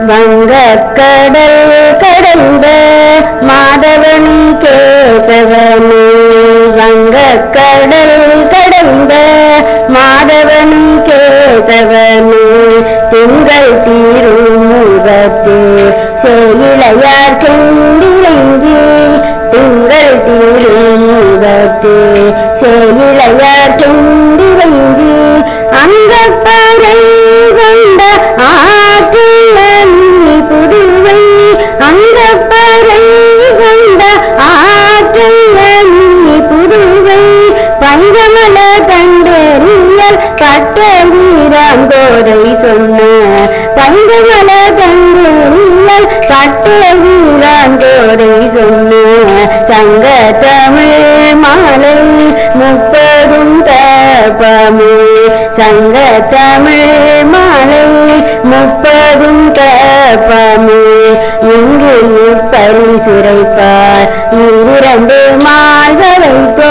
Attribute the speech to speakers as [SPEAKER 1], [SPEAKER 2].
[SPEAKER 1] வங்கக்கடல் கடந்த மாதவன் கேசவனே வங்கக்கடல் கடந்த மாதவன் கேசவனே திங்கள் தீருமுகத்து செயலையார் செந்திரஞ்சி திங்கள் தீருமுகத்து செயலையார் செந்திரஞ்சி அங்கப்பறை கொண்ட ஆற்றில நீ புதுவை அங்கப்பறை கொண்ட ஆற்றில நீ புதுவை பங்கமல கண்டறியல் பட்ட வீராம் கோரை சொன்ன பங்கமல கண்டறியல் பட்ட வீராம் கோரை சொன்ன சங்க தமிழ் மாலை முப்பதும் தப்பமே சங்க தமிழ் மாலை முப்பதும் தப்பமே இங்கு பரிசுரைப்பார் இரண்டு மால்களை தோ